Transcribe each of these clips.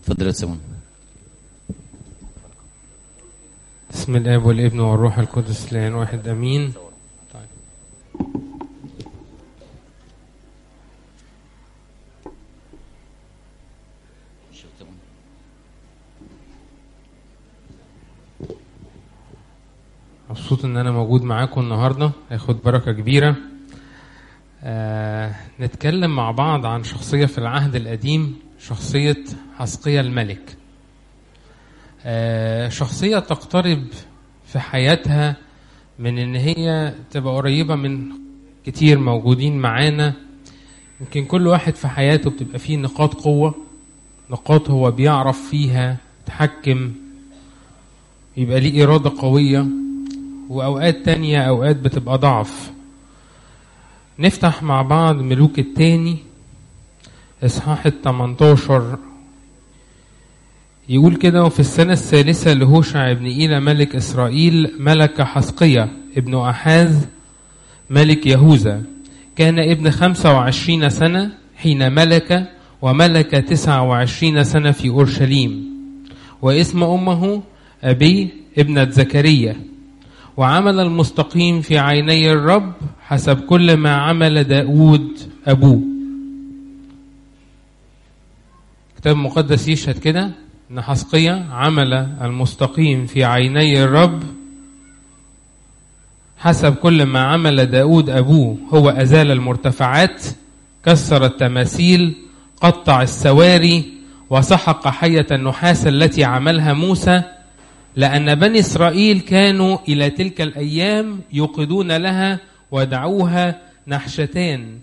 اتفضل يا سيمون بسم الاب والابن والروح القدس الان واحد امين طيب. مبسوط ان انا موجود معاكم النهارده هاخد بركه كبيره آه نتكلم مع بعض عن شخصيه في العهد القديم شخصيه حسقية الملك آه شخصيه تقترب في حياتها من ان هي تبقى قريبه من كتير موجودين معانا يمكن كل واحد في حياته بتبقى فيه نقاط قوه نقاط هو بيعرف فيها يتحكم يبقى ليه إرادة قوية وأوقات تانية أوقات بتبقى ضعف نفتح مع بعض ملوك التاني إصحاح التمنتاشر يقول كده وفي السنة الثالثة لهوشع ابن إيلا ملك إسرائيل ملك حسقية ابن أحاز ملك يهوذا كان ابن خمسة وعشرين سنة حين ملك وملك تسعة وعشرين سنة في أورشليم واسم أمه أبي ابنة زكريا وعمل المستقيم في عيني الرب حسب كل ما عمل داود أبوه كتاب مقدس يشهد كده ان حسقية عمل المستقيم في عيني الرب حسب كل ما عمل داود أبوه هو أزال المرتفعات كسر التماثيل قطع السواري وسحق حية النحاس التي عملها موسى لأن بني إسرائيل كانوا إلى تلك الأيام يوقدون لها ودعوها نحشتان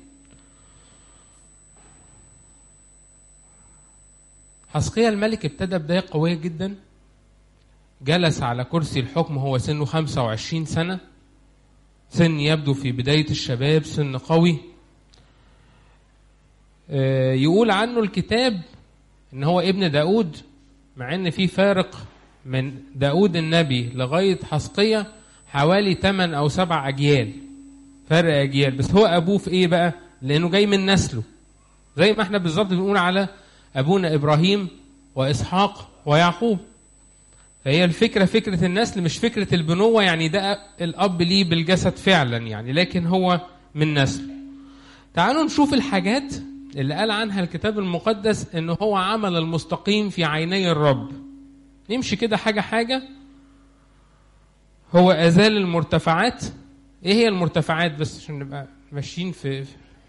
حسقيا الملك ابتدى بداية قوية جدا جلس على كرسي الحكم هو سنه 25 سنة سن يبدو في بداية الشباب سن قوي يقول عنه الكتاب ان هو ابن داود مع ان في فارق من داود النبي لغاية حسقية حوالي 8 أو 7 أجيال فرق أجيال بس هو أبوه في إيه بقى؟ لأنه جاي من نسله زي ما احنا بالظبط بنقول على أبونا إبراهيم وإسحاق ويعقوب فهي الفكرة فكرة النسل مش فكرة البنوة يعني ده الأب ليه بالجسد فعلا يعني لكن هو من نسله تعالوا نشوف الحاجات اللي قال عنها الكتاب المقدس إن هو عمل المستقيم في عيني الرب نمشي كده حاجة حاجة هو أزال المرتفعات إيه هي المرتفعات بس عشان نبقى ماشيين في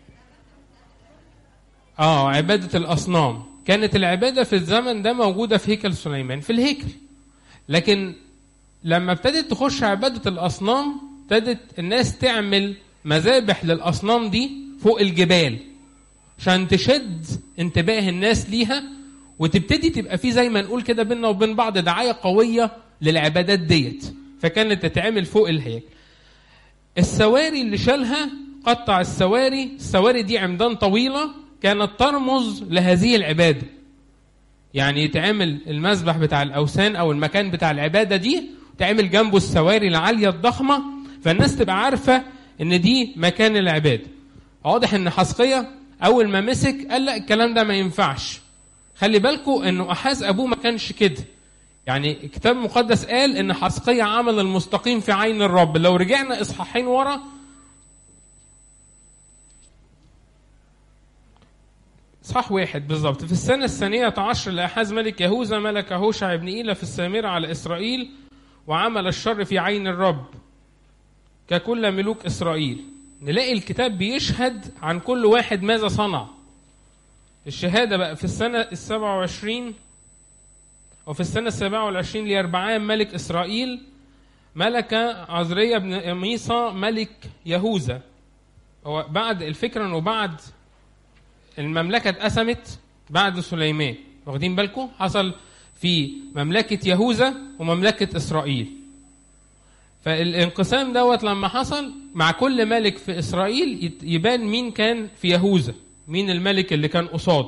آه عبادة الأصنام كانت العبادة في الزمن ده موجودة في هيكل سليمان في الهيكل لكن لما ابتدت تخش عبادة الأصنام ابتدت الناس تعمل مذابح للأصنام دي فوق الجبال عشان تشد انتباه الناس ليها وتبتدي تبقى في زي ما نقول كده بينا وبين بعض دعايه قويه للعبادات ديت فكانت تتعمل فوق الهيكل السواري اللي شالها قطع السواري السواري دي عمدان طويله كانت ترمز لهذه العباده يعني يتعمل المذبح بتاع الاوثان او المكان بتاع العباده دي تعمل جنبه السواري العاليه الضخمه فالناس تبقى عارفه ان دي مكان العباده واضح ان حسقيه اول ما مسك قال لا الكلام ده ما ينفعش خلي بالكم انه احاز ابوه ما كانش كده يعني الكتاب المقدس قال ان حسقية عمل المستقيم في عين الرب لو رجعنا اصحاحين ورا اصحاح واحد بالظبط في السنة الثانية عشر لأحاز ملك يهوذا ملك هوشع بن إيلا في السامرة على إسرائيل وعمل الشر في عين الرب ككل ملوك إسرائيل نلاقي الكتاب بيشهد عن كل واحد ماذا صنع الشهادة بقى في السنة السبعة وعشرين وفي السنة السابعة والعشرين ليربعام ملك إسرائيل ملك عزرية بن ميصا ملك يهوذا هو بعد الفكرة انه بعد المملكة اتقسمت بعد سليمان واخدين بالكم حصل في مملكة يهوذا ومملكة إسرائيل فالانقسام دوت لما حصل مع كل ملك في إسرائيل يبان مين كان في يهوذا مين الملك اللي كان قصاده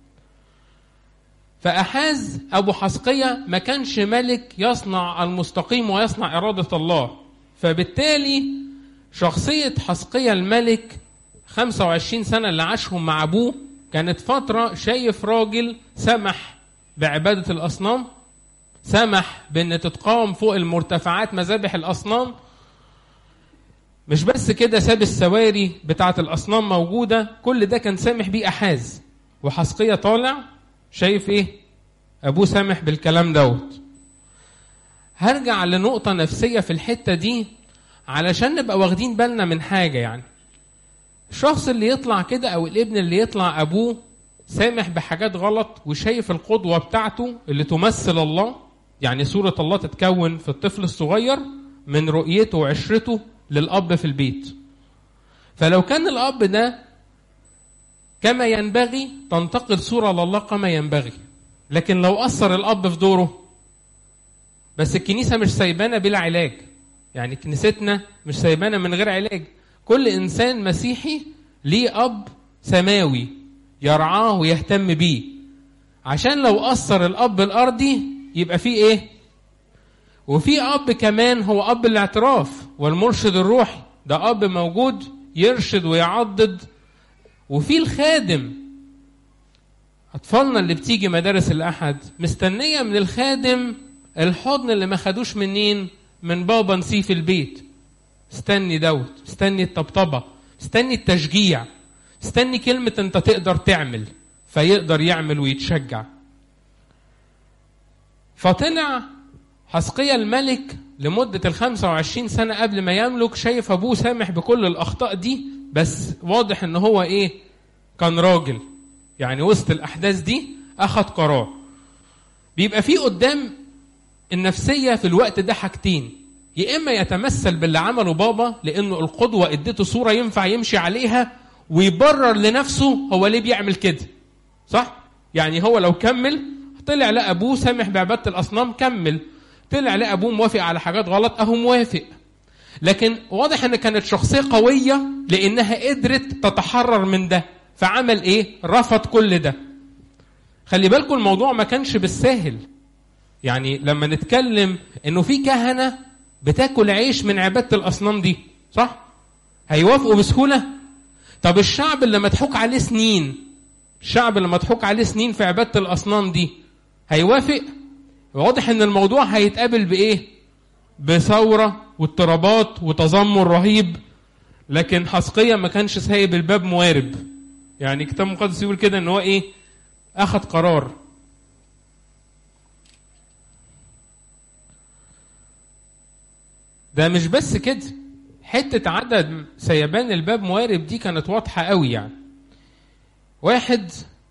فأحاز أبو حسقية ما كانش ملك يصنع المستقيم ويصنع إرادة الله فبالتالي شخصية حسقية الملك 25 سنة اللي عاشهم مع أبوه كانت فترة شايف راجل سمح بعبادة الأصنام سمح بأن تتقام فوق المرتفعات مذابح الأصنام مش بس كده ساب السواري بتاعة الأصنام موجودة كل ده كان سامح بيه أحاز وحسقية طالع شايف إيه أبوه سامح بالكلام دوت هرجع لنقطة نفسية في الحتة دي علشان نبقى واخدين بالنا من حاجة يعني الشخص اللي يطلع كده أو الابن اللي يطلع أبوه سامح بحاجات غلط وشايف القدوة بتاعته اللي تمثل الله يعني صورة الله تتكون في الطفل الصغير من رؤيته وعشرته للأب في البيت فلو كان الأب ده كما ينبغي تنتقل صورة لله كما ينبغي لكن لو أثر الأب في دوره بس الكنيسة مش سايبانا بلا علاج يعني كنيستنا مش سايبانا من غير علاج كل إنسان مسيحي ليه أب سماوي يرعاه ويهتم بيه عشان لو أثر الأب الأرضي يبقى فيه إيه وفي أب كمان هو أب الاعتراف والمرشد الروحي ده أب موجود يرشد ويعضد وفي الخادم أطفالنا اللي بتيجي مدارس الأحد مستنية من الخادم الحضن اللي ما خدوش منين من بابا نسيه في البيت استني دوت استني الطبطبة استني التشجيع استني كلمة انت تقدر تعمل فيقدر يعمل ويتشجع فطلع حسقية الملك لمدة ال 25 سنة قبل ما يملك شايف أبوه سامح بكل الأخطاء دي بس واضح إن هو إيه كان راجل يعني وسط الأحداث دي أخد قرار بيبقى في قدام النفسية في الوقت ده حاجتين يا إما يتمثل باللي عمله بابا لأنه القدوة اديته صورة ينفع يمشي عليها ويبرر لنفسه هو ليه بيعمل كده صح؟ يعني هو لو كمل طلع لقى أبوه سامح بعبادة الأصنام كمل طلع لقى أبوه موافق على حاجات غلط أهو موافق لكن واضح ان كانت شخصيه قويه لانها قدرت تتحرر من ده فعمل ايه رفض كل ده خلي بالكم الموضوع ما كانش بالساهل يعني لما نتكلم انه في كهنه بتاكل عيش من عباده الاصنام دي صح هيوافقوا بسهوله طب الشعب اللي مضحوك عليه سنين الشعب اللي مضحوك عليه سنين في عباده الاصنام دي هيوافق واضح ان الموضوع هيتقابل بايه بثوره واضطرابات وتذمر رهيب لكن حسقية ما كانش سايب الباب موارب يعني كتاب مقدس يقول كده ان هو ايه اخذ قرار ده مش بس كده حتة عدد سيبان الباب موارب دي كانت واضحة قوي يعني واحد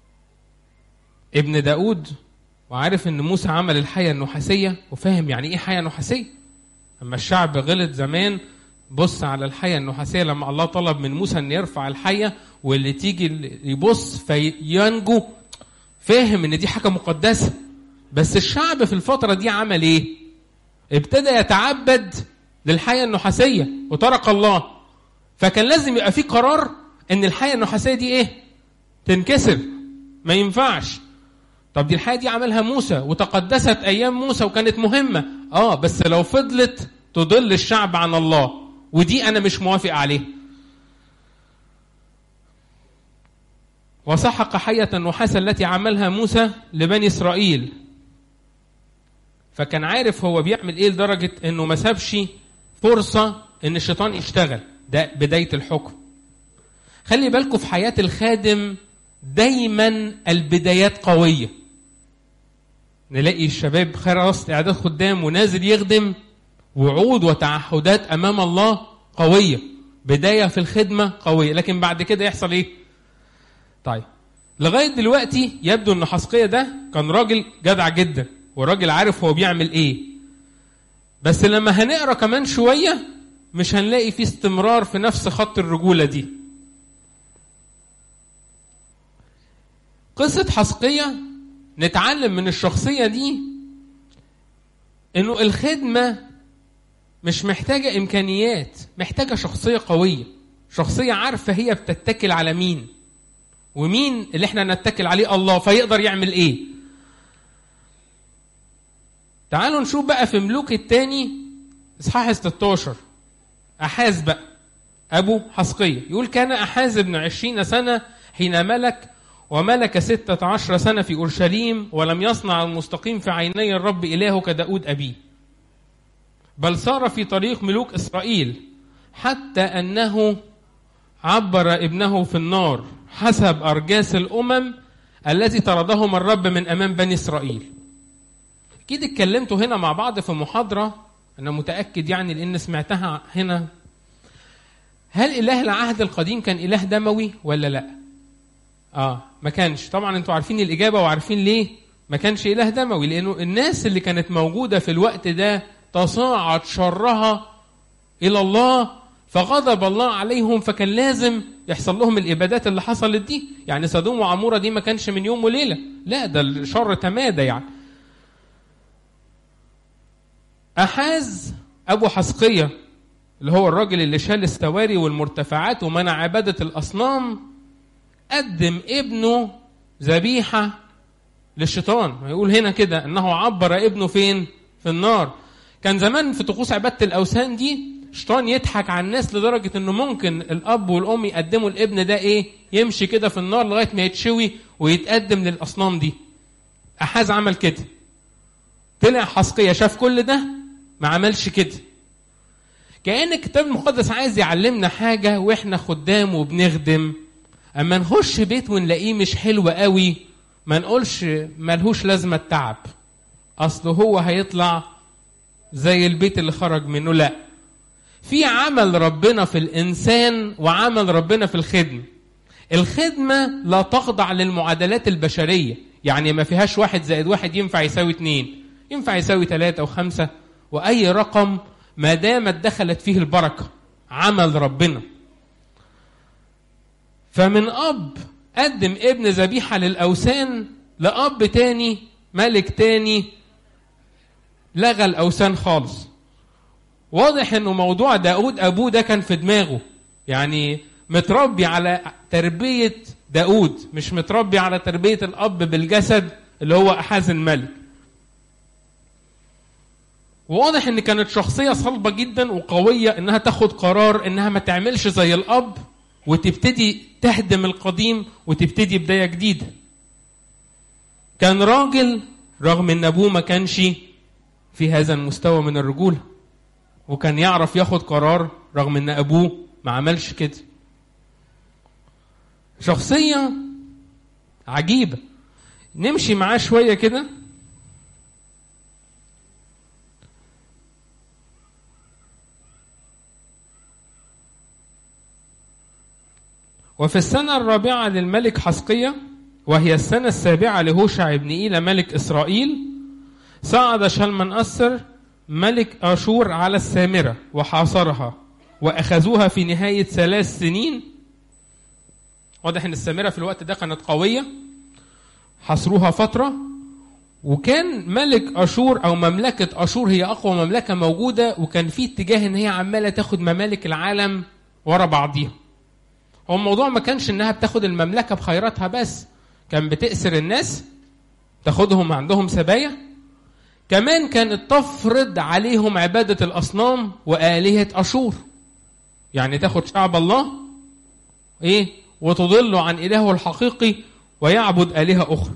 ابن داود وعارف ان موسى عمل الحية النحاسية وفاهم يعني ايه حية نحاسية اما الشعب غلط زمان بص على الحية النحاسية لما الله طلب من موسى ان يرفع الحية واللي تيجي يبص فينجو فاهم ان دي حاجة مقدسة بس الشعب في الفترة دي عمل ايه ابتدى يتعبد للحية النحاسية وترك الله فكان لازم يبقى في قرار ان الحية النحاسية دي ايه تنكسر ما ينفعش طب دي الحياة دي عملها موسى وتقدست أيام موسى وكانت مهمة آه بس لو فضلت تضل الشعب عن الله ودي أنا مش موافق عليه وسحق حية النحاسة التي عملها موسى لبني إسرائيل فكان عارف هو بيعمل إيه لدرجة إنه ما سابش فرصة إن الشيطان يشتغل ده بداية الحكم خلي بالكم في حياة الخادم دايما البدايات قويه نلاقي الشباب خلاص اعداد خدام ونازل يخدم وعود وتعهدات امام الله قويه بدايه في الخدمه قويه لكن بعد كده يحصل ايه طيب لغايه دلوقتي يبدو ان حسقيه ده كان راجل جدع جدا وراجل عارف هو بيعمل ايه بس لما هنقرا كمان شويه مش هنلاقي فيه استمرار في نفس خط الرجوله دي قصه حسقيه نتعلم من الشخصية دي انه الخدمة مش محتاجة امكانيات محتاجة شخصية قوية شخصية عارفة هي بتتكل على مين ومين اللي احنا نتكل عليه الله فيقدر يعمل ايه تعالوا نشوف بقى في ملوك التاني اصحاح 16 احاز بقى ابو حسقية يقول كان احاز ابن عشرين سنة حين ملك وملك ستة عشر سنة في أورشليم ولم يصنع المستقيم في عيني الرب إلهه كداود أبيه بل صار في طريق ملوك إسرائيل حتى أنه عبر ابنه في النار حسب أرجاس الأمم التي طردهم الرب من أمام بني إسرائيل أكيد اتكلمتوا هنا مع بعض في محاضرة أنا متأكد يعني لأن سمعتها هنا هل إله العهد القديم كان إله دموي ولا لأ؟ آه ما كانش طبعا أنتوا عارفين الإجابة وعارفين ليه ما كانش إله دموي لأنه الناس اللي كانت موجودة في الوقت ده تصاعد شرها إلى الله فغضب الله عليهم فكان لازم يحصل لهم الإبادات اللي حصلت دي يعني سدوم وعمورة دي ما كانش من يوم وليلة لا ده الشر تمادى يعني أحاز أبو حسقية اللي هو الراجل اللي شال السواري والمرتفعات ومنع عبادة الأصنام قدم ابنه ذبيحة للشيطان يقول هنا كده أنه عبر ابنه فين في النار كان زمان في طقوس عبادة الأوثان دي الشيطان يضحك على الناس لدرجة أنه ممكن الأب والأم يقدموا الابن ده إيه يمشي كده في النار لغاية ما يتشوي ويتقدم للأصنام دي أحاز عمل كده طلع حسقية شاف كل ده ما عملش كده كأن الكتاب المقدس عايز يعلمنا حاجة وإحنا خدام وبنخدم أما نخش بيت ونلاقيه مش حلو قوي ما نقولش ملهوش لازمة التعب أصل هو هيطلع زي البيت اللي خرج منه لا في عمل ربنا في الإنسان وعمل ربنا في الخدمة الخدمة لا تخضع للمعادلات البشرية يعني ما فيهاش واحد زائد واحد ينفع يساوي اتنين ينفع يساوي ثلاثة وخمسة وأي رقم ما دامت دخلت فيه البركة عمل ربنا فمن أب قدم ابن ذبيحة للأوثان لأب تاني ملك تاني لغى الأوثان خالص واضح انه موضوع داود ابوه ده كان في دماغه يعني متربي على تربية داود مش متربي على تربية الأب بالجسد اللي هو أحاز الملك وواضح ان كانت شخصية صلبة جدا وقوية انها تاخد قرار انها ما تعملش زي الأب وتبتدي تهدم القديم وتبتدي بداية جديدة كان راجل رغم ان ابوه ما كانش في هذا المستوى من الرجولة وكان يعرف ياخد قرار رغم ان ابوه ما عملش كده شخصية عجيبة نمشي معاه شوية كده وفي السنة الرابعة للملك حسقية وهي السنة السابعة لهوشع بن إيلة ملك إسرائيل صعد شلمن أسر ملك أشور على السامرة وحاصرها وأخذوها في نهاية ثلاث سنين واضح ان السامره في الوقت ده كانت قويه حصروها فتره وكان ملك اشور او مملكه اشور هي اقوى مملكه موجوده وكان في اتجاه ان هي عماله تاخد ممالك العالم ورا بعضيها هو الموضوع ما كانش انها بتاخد المملكه بخيراتها بس كان بتأسر الناس تاخدهم عندهم سبايا كمان كانت تفرض عليهم عباده الاصنام والهه اشور يعني تاخد شعب الله ايه وتضل عن إلهه الحقيقي ويعبد آلهة أخرى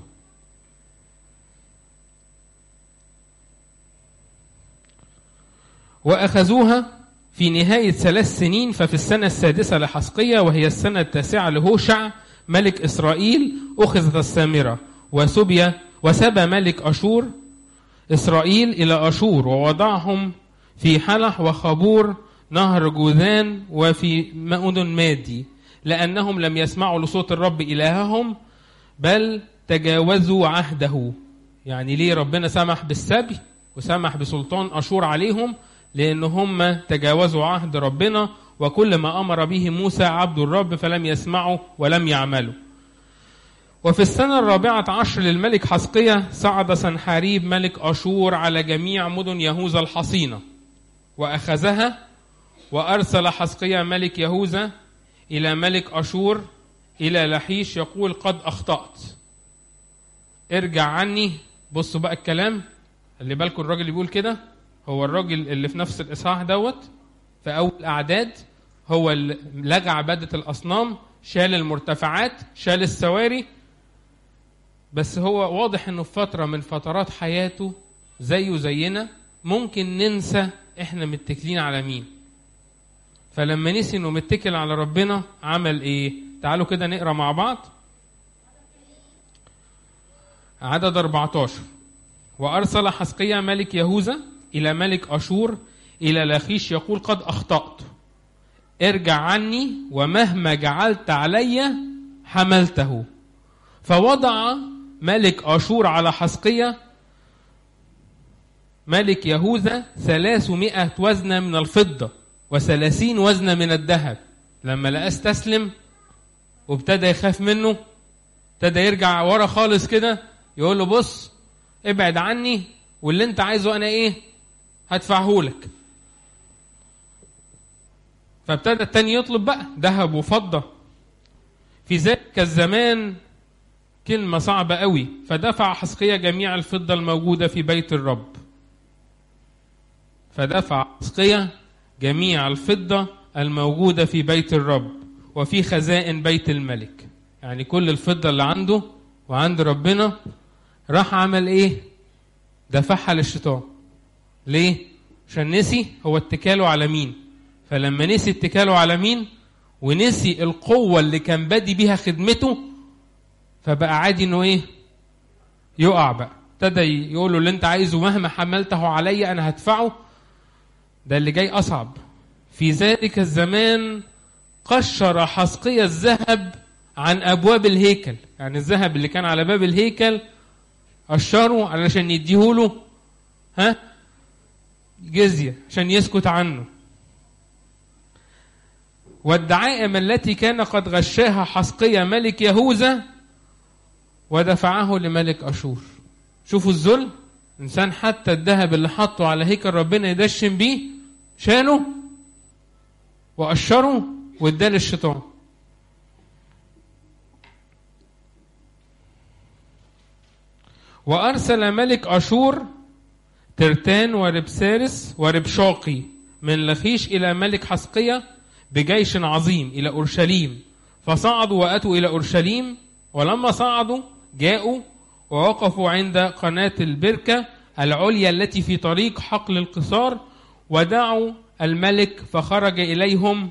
وأخذوها في نهاية ثلاث سنين ففي السنة السادسة لحسقية وهي السنة التاسعة لهوشع ملك إسرائيل أخذت السامرة وسبي وسبى ملك أشور إسرائيل إلى أشور ووضعهم في حلح وخبور نهر جوذان وفي مدن مادي لأنهم لم يسمعوا لصوت الرب إلههم بل تجاوزوا عهده يعني ليه ربنا سمح بالسبي وسمح بسلطان أشور عليهم لأن هم تجاوزوا عهد ربنا وكل ما أمر به موسى عبد الرب فلم يسمعوا ولم يعملوا وفي السنة الرابعة عشر للملك حسقية صعد سنحاريب ملك أشور على جميع مدن يهوذا الحصينة وأخذها وأرسل حسقية ملك يهوذا إلى ملك أشور إلى لحيش يقول قد أخطأت ارجع عني بصوا بقى الكلام اللي بالكم الراجل اللي بيقول كده هو الراجل اللي في نفس الإصحاح دوت في أول أعداد هو اللي لغى عبادة الأصنام شال المرتفعات شال السواري بس هو واضح انه في فتره من فترات حياته زيه زينا ممكن ننسى احنا متكلين على مين فلما نسي انه متكل على ربنا عمل ايه تعالوا كده نقرا مع بعض عدد 14 وارسل حسقيا ملك يهوذا الى ملك اشور الى لاخيش يقول قد اخطات ارجع عني ومهما جعلت علي حملته فوضع ملك اشور على حسقيا ملك يهوذا ثلاثمائة وزنة من الفضة وثلاثين وزنة من الذهب لما لقاه استسلم وابتدى يخاف منه ابتدى يرجع ورا خالص كده يقول له بص ابعد عني واللي انت عايزه انا ايه هدفعهولك فابتدى التاني يطلب بقى ذهب وفضة في ذلك الزمان كلمة صعبة قوي فدفع حسقية جميع الفضة الموجودة في بيت الرب فدفع حسقية جميع الفضة الموجودة في بيت الرب وفي خزائن بيت الملك يعني كل الفضة اللي عنده وعند ربنا راح عمل ايه دفعها للشيطان ليه عشان نسي هو اتكاله على مين فلما نسي اتكاله على مين ونسي القوة اللي كان بادي بيها خدمته فبقى عادي انه ايه يقع بقى ابتدى يقول له اللي انت عايزه مهما حملته علي انا هدفعه ده اللي جاي اصعب في ذلك الزمان قشر حسقية الذهب عن ابواب الهيكل يعني الذهب اللي كان على باب الهيكل قشره علشان يديهوله ها جزية عشان يسكت عنه والدعائم التي كان قد غشاها حسقية ملك يهوذا ودفعه لملك أشور شوفوا الذل إنسان حتى الذهب اللي حطه على هيكل ربنا يدشن بيه شاله وقشره واداه للشيطان وأرسل ملك أشور ترتان وربسارس وربشاقي من لخيش إلى ملك حسقية بجيش عظيم إلى أورشليم فصعدوا وأتوا إلى أورشليم ولما صعدوا جاءوا ووقفوا عند قناة البركة العليا التي في طريق حقل القصار ودعوا الملك فخرج إليهم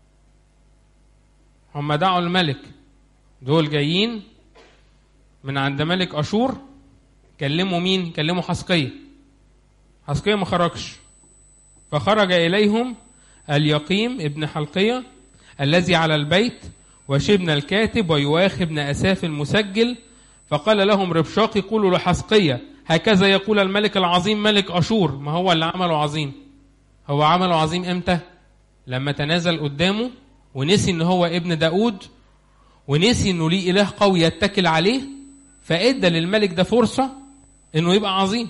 هم دعوا الملك دول جايين من عند ملك أشور كلموا مين كلموا حسقية حسقية ما خرجش فخرج إليهم اليقيم ابن حلقية الذي على البيت وشبن الكاتب ويواخ ابن أساف المسجل فقال لهم ربشاقي قولوا لحسقية هكذا يقول الملك العظيم ملك أشور ما هو اللي عمله عظيم هو عمله عظيم امتى لما تنازل قدامه ونسي ان هو ابن داود ونسي انه ليه اله قوي يتكل عليه فادى للملك ده فرصه انه يبقى عظيم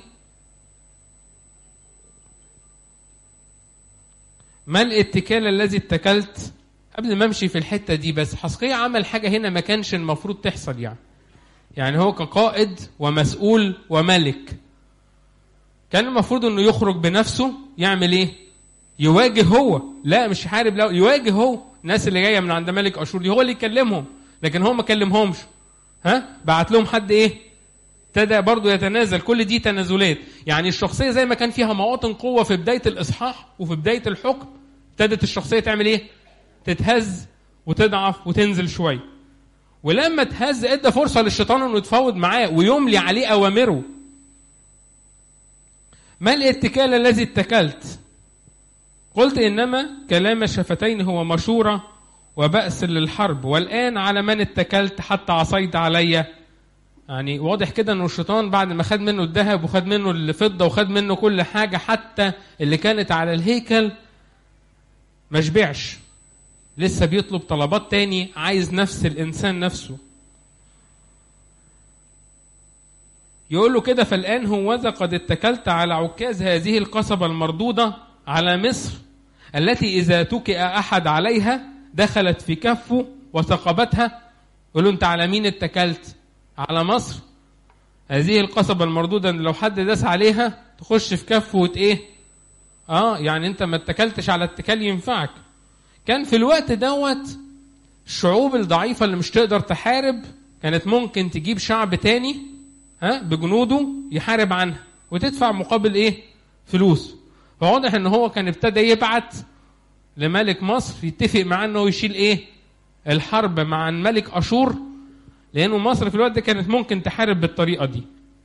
ما الاتكال الذي اتكلت قبل ما امشي في الحته دي بس حسقية عمل حاجه هنا ما كانش المفروض تحصل يعني يعني هو كقائد ومسؤول وملك كان المفروض انه يخرج بنفسه يعمل ايه يواجه هو لا مش يحارب لا يواجه هو الناس اللي جايه من عند ملك اشور دي هو اللي يكلمهم لكن هو ما كلمهمش ها بعت لهم حد ايه ابتدى برضه يتنازل كل دي تنازلات يعني الشخصيه زي ما كان فيها مواطن قوه في بدايه الاصحاح وفي بدايه الحكم ابتدت الشخصيه تعمل ايه تتهز وتضعف وتنزل شويه ولما تهز ادى فرصه للشيطان انه يتفاوض معاه ويملي عليه اوامره ما الاتكال الذي اتكلت قلت انما كلام الشفتين هو مشوره وبأس للحرب والآن على من اتكلت حتى عصيت علي يعني واضح كده انه الشيطان بعد ما خد منه الذهب وخد منه الفضة وخد منه كل حاجة حتى اللي كانت على الهيكل ما شبعش لسه بيطلب طلبات تاني عايز نفس الإنسان نفسه يقول له كده فالآن هوذا قد اتكلت على عكاز هذه القصبة المردودة على مصر التي إذا تكئ أحد عليها دخلت في كفه وثقبتها يقول له أنت على مين اتكلت على مصر هذه القصبة المردودة لو حد داس عليها تخش في كفه وت ايه اه يعني انت ما اتكلتش على اتكال ينفعك كان في الوقت دوت الشعوب الضعيفة اللي مش تقدر تحارب كانت ممكن تجيب شعب تاني ها بجنوده يحارب عنها وتدفع مقابل ايه فلوس فواضح ان هو كان ابتدى يبعت لملك مصر يتفق معاه انه يشيل ايه الحرب مع الملك اشور لانه مصر في الوقت ده كانت ممكن تحارب بالطريقه دي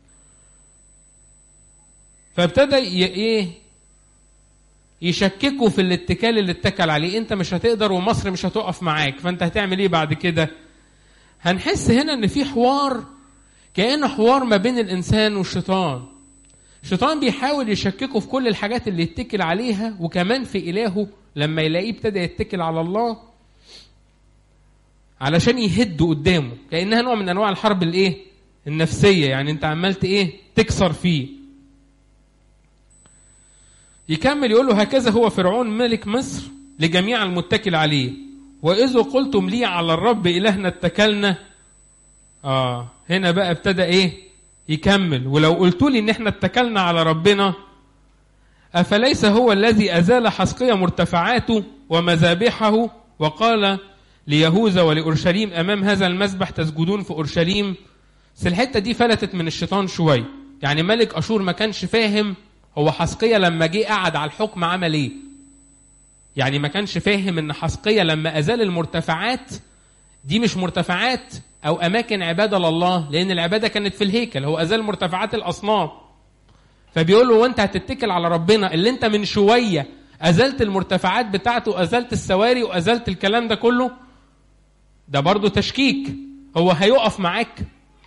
فابتدى ي- ايه يشككوا في الاتكال اللي اتكل عليه انت مش هتقدر ومصر مش هتقف معاك فانت هتعمل ايه بعد كده هنحس هنا ان في حوار كانه حوار ما بين الانسان والشيطان الشيطان بيحاول يشككه في كل الحاجات اللي يتكل عليها وكمان في الهه لما يلاقيه ابتدى يتكل على الله علشان يهده قدامه كانها نوع من انواع الحرب الايه النفسيه يعني انت عملت ايه تكسر فيه يكمل يقول له هكذا هو فرعون ملك مصر لجميع المتكل عليه وإذ قلتم لي على الرب إلهنا اتكلنا آه هنا بقى ابتدى إيه يكمل ولو قلتوا لي إن إحنا اتكلنا على ربنا أفليس هو الذي أزال حسقية مرتفعاته ومذابحه وقال ليهوذا ولأورشليم أمام هذا المذبح تسجدون في أورشليم بس الحتة دي فلتت من الشيطان شوية يعني ملك أشور ما كانش فاهم هو حسقية لما جه قعد على الحكم عمل ايه يعني ما كانش فاهم ان حسقية لما ازال المرتفعات دي مش مرتفعات او اماكن عباده لله لان العباده كانت في الهيكل هو ازال مرتفعات الاصنام فبيقول له وانت هتتكل على ربنا اللي انت من شويه ازلت المرتفعات بتاعته ازلت السواري وازلت الكلام ده كله ده برضه تشكيك هو هيقف معاك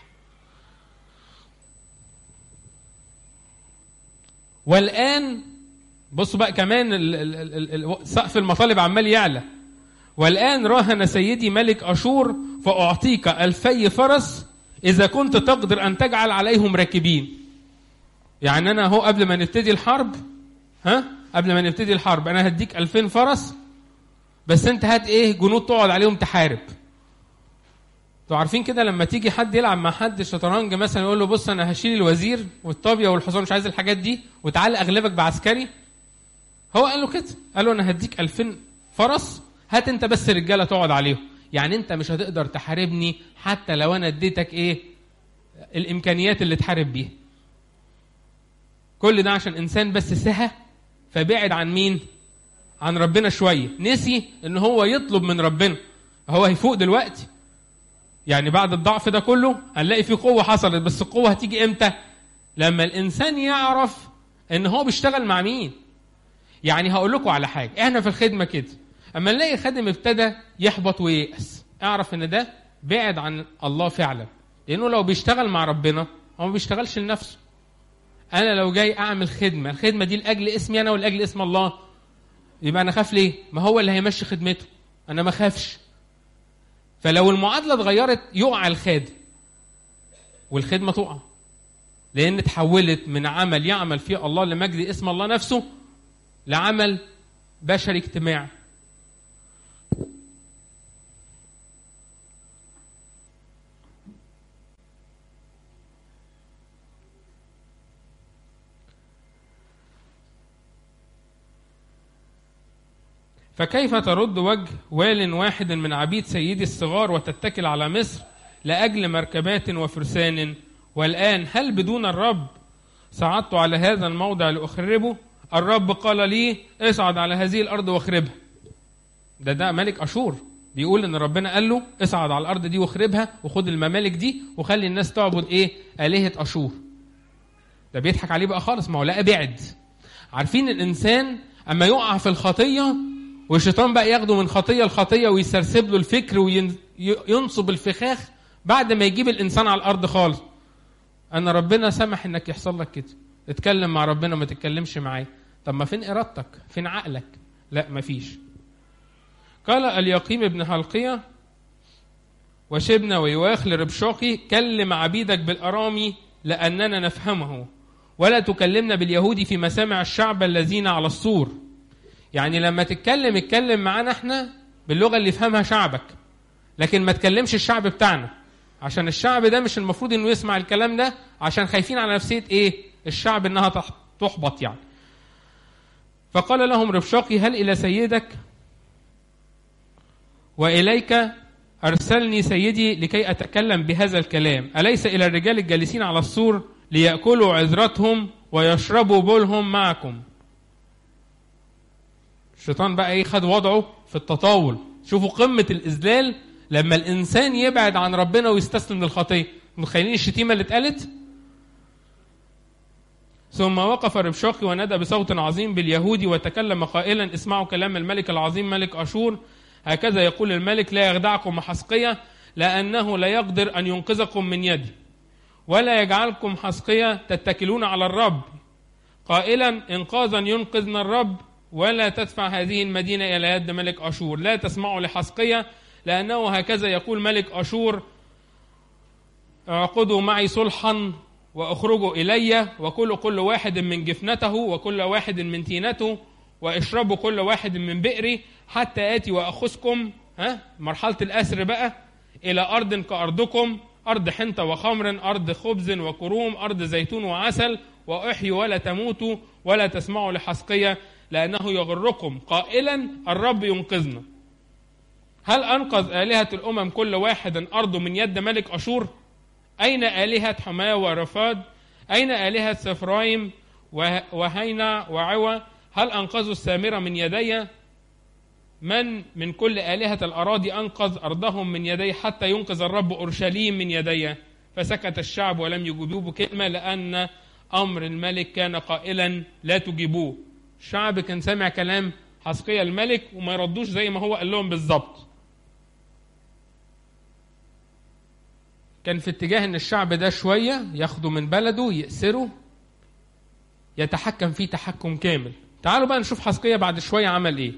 والآن بصوا بقى كمان ال- ال- ال- ال- سقف المطالب عمال يعلى والآن راهن سيدي ملك أشور فأعطيك ألفي فرس إذا كنت تقدر أن تجعل عليهم راكبين يعني أنا هو قبل ما نبتدي الحرب ها قبل ما نبتدي الحرب أنا هديك ألفين فرس بس أنت هات إيه جنود تقعد عليهم تحارب انتوا عارفين كده لما تيجي حد يلعب مع حد شطرنج مثلا يقول له بص انا هشيل الوزير والطابيه والحصان مش عايز الحاجات دي وتعالى اغلبك بعسكري هو قال له كده قال له انا هديك 2000 فرس هات انت بس رجاله تقعد عليهم يعني انت مش هتقدر تحاربني حتى لو انا اديتك ايه الامكانيات اللي تحارب بيها كل ده عشان انسان بس سهى فبعد عن مين عن ربنا شويه نسي ان هو يطلب من ربنا هو هيفوق دلوقتي يعني بعد الضعف ده كله هنلاقي في قوة حصلت بس القوة هتيجي امتى؟ لما الإنسان يعرف إن هو بيشتغل مع مين؟ يعني هقول لكم على حاجة، إحنا في الخدمة كده، أما نلاقي خادم ابتدى يحبط وييأس، اعرف إن ده بعد عن الله فعلا، لأنه لو بيشتغل مع ربنا هو ما بيشتغلش لنفسه. أنا لو جاي أعمل خدمة، الخدمة دي لأجل اسمي أنا ولأجل اسم الله، يبقى أنا أخاف ليه؟ ما هو اللي هيمشي خدمته، أنا ما أخافش. فلو المعادلة اتغيرت يقع الخادم والخدمة تقع لأن اتحولت من عمل يعمل فيه الله لمجد اسم الله نفسه لعمل بشري اجتماعي فكيف ترد وجه وال واحد من عبيد سيدي الصغار وتتكل على مصر لأجل مركبات وفرسان والآن هل بدون الرب صعدت على هذا الموضع لأخربه الرب قال لي اصعد على هذه الأرض واخربها ده ده ملك أشور بيقول ان ربنا قال له اصعد على الارض دي واخربها وخد الممالك دي وخلي الناس تعبد ايه الهه اشور ده بيضحك عليه بقى خالص ما هو لقى بعد عارفين الانسان اما يقع في الخطيه والشيطان بقى ياخده من خطيه لخطيه ويسرسب له الفكر وينصب الفخاخ بعد ما يجيب الانسان على الارض خالص انا ربنا سمح انك يحصل لك كده اتكلم مع ربنا ما تتكلمش معاه طب ما فين ارادتك فين عقلك لا مفيش قال اليقيم ابن حلقية وشبنا ويواخ لربشاقي كلم عبيدك بالأرامي لأننا نفهمه ولا تكلمنا باليهودي في مسامع الشعب الذين على السور يعني لما تتكلم اتكلم معانا احنا باللغة اللي يفهمها شعبك لكن ما تكلمش الشعب بتاعنا عشان الشعب ده مش المفروض انه يسمع الكلام ده عشان خايفين على نفسية ايه الشعب انها تحبط يعني فقال لهم ربشاقي هل إلى سيدك وإليك أرسلني سيدي لكي أتكلم بهذا الكلام أليس إلى الرجال الجالسين على السور ليأكلوا عذرتهم ويشربوا بولهم معكم الشيطان بقى ايه خد وضعه في التطاول شوفوا قمة الإذلال لما الإنسان يبعد عن ربنا ويستسلم للخطية متخيلين الشتيمة اللي اتقالت ثم وقف ربشاقي ونادى بصوت عظيم باليهودي وتكلم قائلا اسمعوا كلام الملك العظيم ملك أشور هكذا يقول الملك لا يخدعكم حسقية لأنه لا يقدر أن ينقذكم من يدي ولا يجعلكم حسقية تتكلون على الرب قائلا إنقاذا ينقذنا الرب ولا تدفع هذه المدينة إلى يد ملك أشور لا تسمعوا لحسقية لأنه هكذا يقول ملك أشور اعقدوا معي صلحا واخرجوا إلي وكل كل واحد من جفنته وكل واحد من تينته واشربوا كل واحد من بئري حتى آتي وأخذكم ها مرحلة الأسر بقى إلى أرض كأرضكم أرض حنطة وخمر أرض خبز وكروم أرض زيتون وعسل وأحيي ولا تموتوا ولا تسمعوا لحسقية لأنه يغركم قائلا الرب ينقذنا هل أنقذ آلهة الأمم كل واحد أرضه من يد ملك أشور أين آلهة حماة ورفاد أين آلهة سفرايم وهينا وعوى هل أنقذوا السامرة من يدي من من كل آلهة الأراضي أنقذ أرضهم من يدي حتى ينقذ الرب أورشليم من يدي فسكت الشعب ولم يجيبوه بكلمة لأن أمر الملك كان قائلا لا تجيبوه الشعب كان سامع كلام حسقية الملك وما يردوش زي ما هو قال لهم بالظبط كان في اتجاه ان الشعب ده شوية ياخده من بلده يأسره يتحكم فيه تحكم كامل تعالوا بقى نشوف حسقية بعد شوية عمل ايه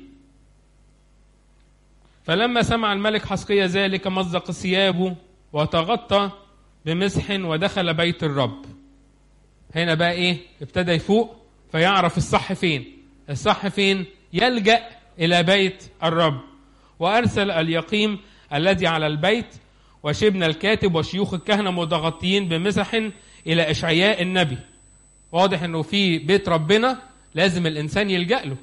فلما سمع الملك حسقية ذلك مزق ثيابه وتغطى بمسح ودخل بيت الرب هنا بقى ايه ابتدى يفوق فيعرف الصح فين الصح فين يلجأ إلى بيت الرب وأرسل اليقيم الذي على البيت وشبنا الكاتب وشيوخ الكهنة متغطيين بمسح إلى إشعياء النبي واضح أنه في بيت ربنا لازم الإنسان يلجأ له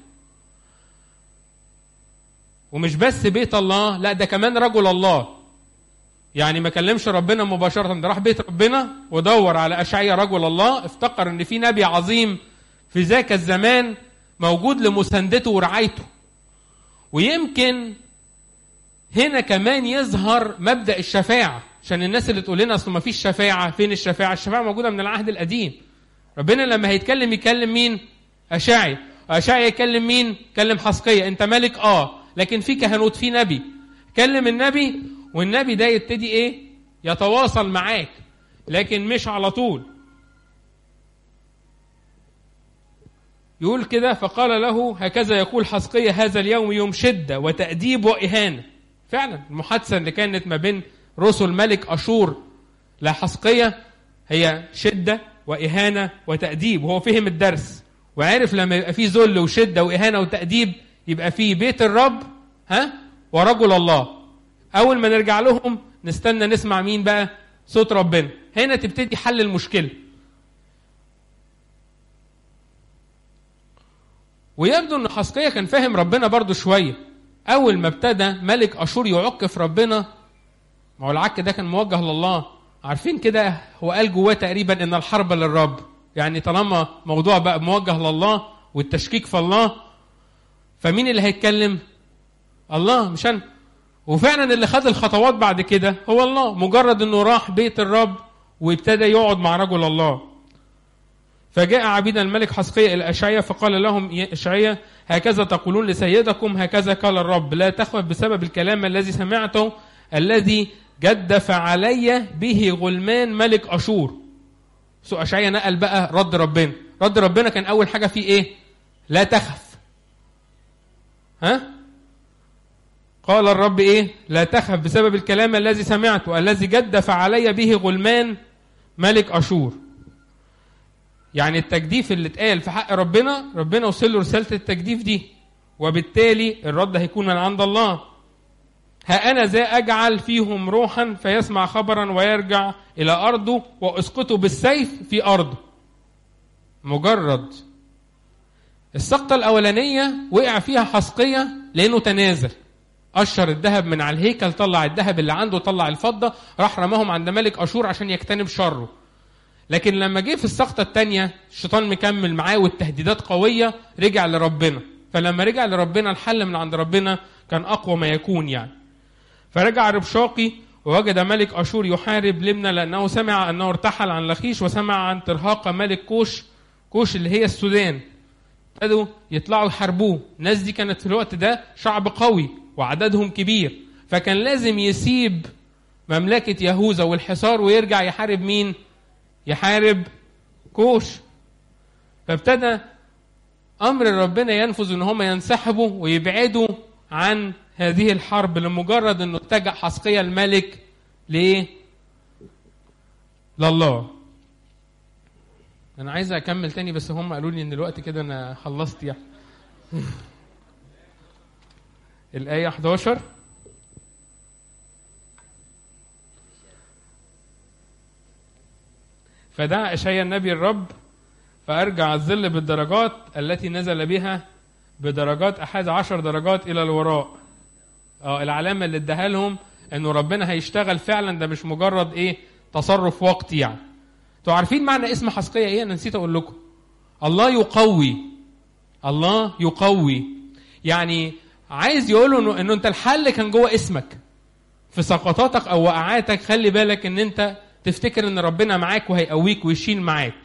ومش بس بيت الله لا ده كمان رجل الله يعني ما كلمش ربنا مباشرة ده راح بيت ربنا ودور على أشعياء رجل الله افتكر ان في نبي عظيم في ذاك الزمان موجود لمساندته ورعايته ويمكن هنا كمان يظهر مبدأ الشفاعة عشان الناس اللي تقول لنا اصل ما فيش شفاعة فين الشفاعة الشفاعة موجودة من العهد القديم ربنا لما هيتكلم يكلم مين أشعي أشعي يكلم مين كلم حسقية انت ملك اه لكن في كهنوت في نبي كلم النبي والنبي ده يبتدي ايه يتواصل معاك لكن مش على طول يقول كده فقال له هكذا يقول حسقية هذا اليوم يوم شدة وتأديب وإهانة فعلا المحادثة اللي كانت ما بين رسل ملك أشور لحسقية هي شدة وإهانة وتأديب وهو فهم الدرس وعرف لما يبقى فيه ذل وشدة وإهانة وتأديب يبقى فيه بيت الرب ها ورجل الله أول ما نرجع لهم نستنى نسمع مين بقى صوت ربنا هنا تبتدي حل المشكلة ويبدو ان حسقية كان فاهم ربنا برضو شوية اول ما ابتدى ملك اشور يعك في ربنا ما هو العك ده كان موجه لله عارفين كده هو قال جواه تقريبا ان الحرب للرب يعني طالما موضوع بقى موجه لله والتشكيك في الله فمين اللي هيتكلم الله مش انا وفعلا اللي خد الخطوات بعد كده هو الله مجرد انه راح بيت الرب وابتدى يقعد مع رجل الله فجاء عبيد الملك حسقية إلى أشعيا فقال لهم يا أشعيا هكذا تقولون لسيدكم هكذا قال الرب لا تخف بسبب الكلام الذي سمعته الذي جدف علي به غلمان ملك أشور سو أشعيا نقل بقى رد ربنا رد ربنا كان أول حاجة فيه إيه لا تخف ها قال الرب إيه لا تخف بسبب الكلام الذي سمعته الذي جدف علي به غلمان ملك أشور يعني التجديف اللي اتقال في حق ربنا ربنا وصل له رساله التجديف دي وبالتالي الرد هيكون من عند الله ها انا ذا اجعل فيهم روحا فيسمع خبرا ويرجع الى ارضه واسقطه بالسيف في ارضه مجرد السقطه الاولانيه وقع فيها حسقيه لانه تنازل قشر الذهب من على الهيكل طلع الذهب اللي عنده طلع الفضة راح رماهم عند ملك أشور عشان يجتنب شره لكن لما جه في السقطة الثانية الشيطان مكمل معاه والتهديدات قوية رجع لربنا فلما رجع لربنا الحل من عند ربنا كان أقوى ما يكون يعني فرجع ربشاقي ووجد ملك أشور يحارب لبنى لأنه سمع أنه ارتحل عن لخيش وسمع عن ترهاق ملك كوش كوش اللي هي السودان ابتدوا يطلعوا يحاربوه الناس دي كانت في الوقت ده شعب قوي وعددهم كبير فكان لازم يسيب مملكة يهوذا والحصار ويرجع يحارب مين يحارب كوش فابتدى امر ربنا ينفذ ان هم ينسحبوا ويبعدوا عن هذه الحرب لمجرد انه اتجه حسقية الملك ليه لله انا عايز اكمل تاني بس هم قالوا لي ان الوقت كده انا خلصت يعني الآية 11 فدعا إشعيا النبي الرب فأرجع الظل بالدرجات التي نزل بها بدرجات أحد عشر درجات إلى الوراء اه العلامة اللي اداها لهم انه ربنا هيشتغل فعلا ده مش مجرد ايه تصرف وقتي يعني انتوا عارفين معنى اسم حسقية ايه انا نسيت اقول لكم الله يقوي الله يقوي يعني عايز يقول انه انه انت الحل كان جوه اسمك في سقطاتك او وقعاتك خلي بالك ان انت تفتكر ان ربنا معاك وهيقويك ويشيل معاك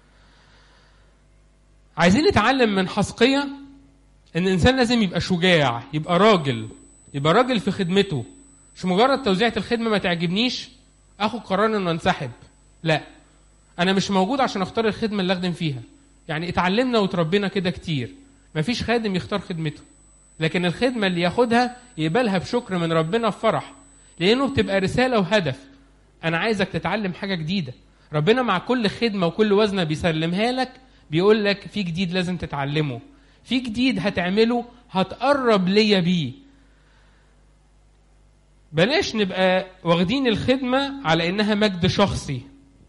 عايزين نتعلم من حسقية ان الانسان لازم يبقى شجاع يبقى راجل يبقى راجل في خدمته مش مجرد توزيعة الخدمة ما تعجبنيش اخد قرار انه انسحب لا انا مش موجود عشان اختار الخدمة اللي اخدم فيها يعني اتعلمنا وتربينا كده كتير مفيش خادم يختار خدمته لكن الخدمة اللي ياخدها يقبلها بشكر من ربنا بفرح لأنه بتبقى رسالة وهدف أنا عايزك تتعلم حاجة جديدة ربنا مع كل خدمة وكل وزنة بيسلمها لك بيقول لك في جديد لازم تتعلمه في جديد هتعمله هتقرب ليا بيه بلاش نبقى واخدين الخدمة على إنها مجد شخصي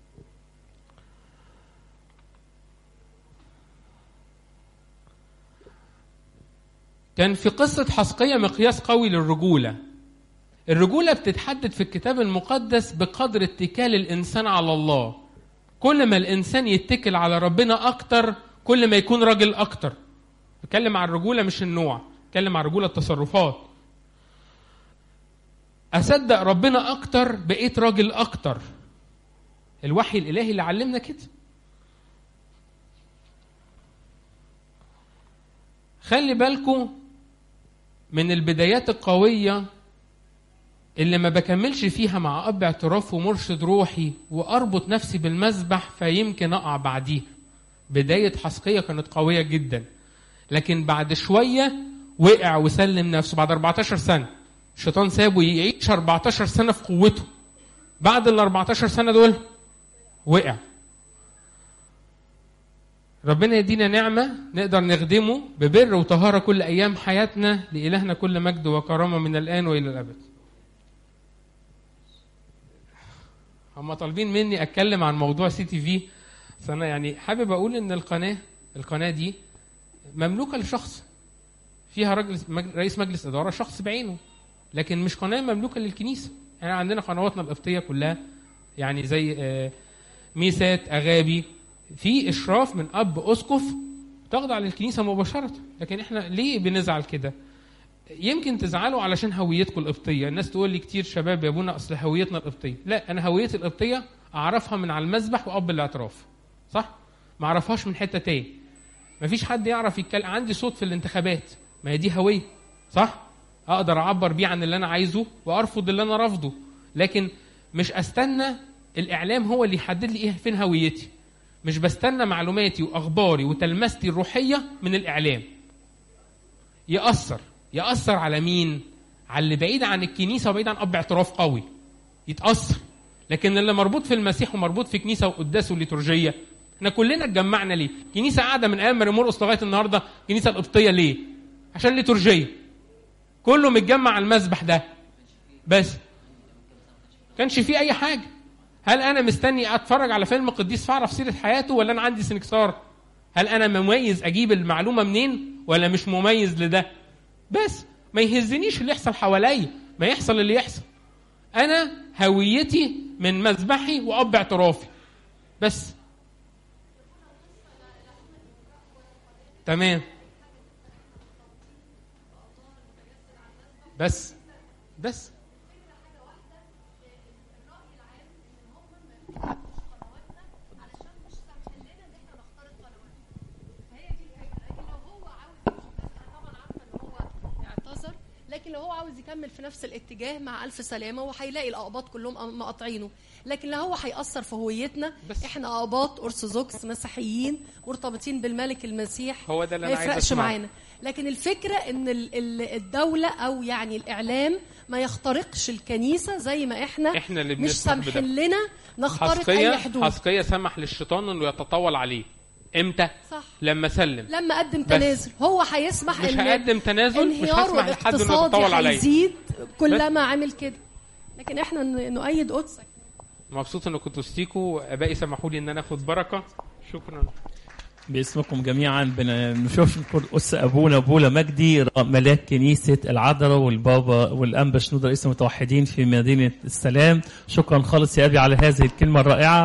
كان في قصة حسقية مقياس قوي للرجولة الرجولة بتتحدد في الكتاب المقدس بقدر اتكال الإنسان على الله كل ما الإنسان يتكل على ربنا أكتر كل ما يكون راجل أكتر بتكلم عن الرجولة مش النوع بتكلم عن الرجولة التصرفات أصدق ربنا أكتر بقيت راجل أكتر الوحي الإلهي اللي علمنا كده خلي بالكم من البدايات القوية اللي ما بكملش فيها مع أب اعتراف ومرشد روحي وأربط نفسي بالمسبح فيمكن أقع بعديها بداية حسقية كانت قوية جدا لكن بعد شوية وقع وسلم نفسه بعد 14 سنة الشيطان سابه يعيش 14 سنة في قوته بعد ال 14 سنة دول وقع ربنا يدينا نعمة نقدر نخدمه ببر وطهارة كل أيام حياتنا لإلهنا كل مجد وكرامة من الآن وإلى الأبد هم طالبين مني أتكلم عن موضوع سي تي في بس أنا يعني حابب أقول إن القناة القناة دي مملوكة لشخص فيها راجل رئيس مجلس إدارة شخص بعينه لكن مش قناة مملوكة للكنيسة يعني عندنا قنواتنا القبطية كلها يعني زي ميسات أغابي في اشراف من اب اسقف تخضع للكنيسه مباشره لكن احنا ليه بنزعل كده يمكن تزعلوا علشان هويتكم القبطيه الناس تقول لي كتير شباب يا ابونا اصل هويتنا القبطيه لا انا هويتي القبطيه اعرفها من على المسبح واب الاعتراف صح ما اعرفهاش من حته تاني مفيش حد يعرف يتكلم عندي صوت في الانتخابات ما هي دي هويه صح اقدر اعبر بيه عن اللي انا عايزه وارفض اللي انا رافضه لكن مش استنى الاعلام هو اللي يحدد لي ايه فين هويتي مش بستنى معلوماتي واخباري وتلمستي الروحيه من الاعلام ياثر ياثر على مين على اللي بعيد عن الكنيسه وبعيد عن اب اعتراف قوي يتاثر لكن اللي مربوط في المسيح ومربوط في كنيسه وقداس وليتورجيه احنا كلنا اتجمعنا ليه كنيسه قاعده من ايام مرقس لغايه النهارده كنيسه القبطيه ليه عشان ليتورجيه كله متجمع على المسبح ده بس كانش فيه اي حاجه هل انا مستني اتفرج على فيلم قديس فاعرف سيره حياته ولا انا عندي سنكسار هل انا مميز اجيب المعلومه منين ولا مش مميز لده بس ما يهزنيش اللي يحصل حواليا ما يحصل اللي يحصل انا هويتي من مذبحي واب اعترافي بس تمام بس بس اعتذر لكن لو هو عاوز يكمل في نفس الاتجاه مع الف سلامه وهيلاقي الاقباط كلهم مقاطعينه لكن لو هو هيأثر في هويتنا بس. احنا اقباط ارثوذكس مسيحيين مرتبطين بالملك المسيح هو ده اللي ما أنا عايز يفرقش أسمعه. معانا لكن الفكره ان ال- ال- الدوله او يعني الاعلام ما يخترقش الكنيسه زي ما احنا إحنا اللي مش بنسمح بده. سامحين لنا نخترق حسقية اي حدود حسقية سمح للشيطان انه يتطاول عليه امتى صح لما سلم لما قدم بس. تنازل هو هيسمح مش ان هقدم تنازل مش انهياره هسمح لحد انه الاقتصادي يتطاول عليا هيزيد كلما عمل كده لكن احنا ن- نؤيد قدسك مبسوط انكم كنتوا ستيكوا ابائي سمحوا لي ان انا اخد بركه شكرا باسمكم جميعا بنشوف قدس ابونا بولا مجدي ملاك كنيسه العذراء والبابا والانبا شنودة رئيس المتوحدين في مدينه السلام شكرا خالص يا ابي على هذه الكلمه الرائعه